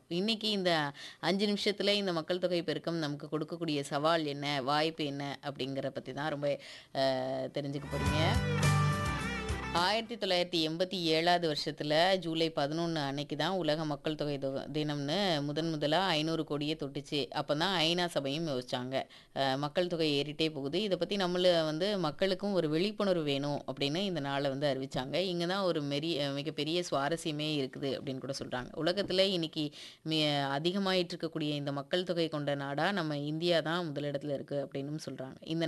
இன்னைக்கு இந்த 5 நிமிஷத்துல இந்த மக்கள் தொகை பெருக்கம் நமக்கு கொடுக்கக்கூடிய சவால் என்ன? வாய்ப்பு என்ன? அப்படிங்கிற பத்தி தான் ரொம்ப அ தெரிஞ்சுக்க போறீங்க. 1987வது வருஷத்துல ஜூலை 11 அன்னைக்கு தான் உலக மக்கள் தொகை தொ தினம்னு முதன் முதலா 500 கோடிய தொட்டுச்சு. அப்பதான் ஐநா சபையும் யோசிச்சாங்க. அ மக்கள் தொகை ஏறிட்டே போகுது. இத பத்தி நம்மள வந்து மக்களுக்கும் ஒரு விழிப்புணர்வு வேணும் அப்படின்னு இந்த நாள வந்து அறிவிச்சாங்க. இங்க தான் ஒரு மெரிய மிகப்பெரிய சுவாரஸ்யமே இருக்குது அப்படின்னு கூட சொல்றாங்க. உலகத்துல இன்னைக்கு மி அதிகமாயிட்டு இருக்கக்கூடிய இந்த மக்கள் தொகை கொண்ட நாடா நம்ம இந்தியா தான் முதலிடத்துல இருக்கு அப்படின்னும் சொல்றாங்க. இந்த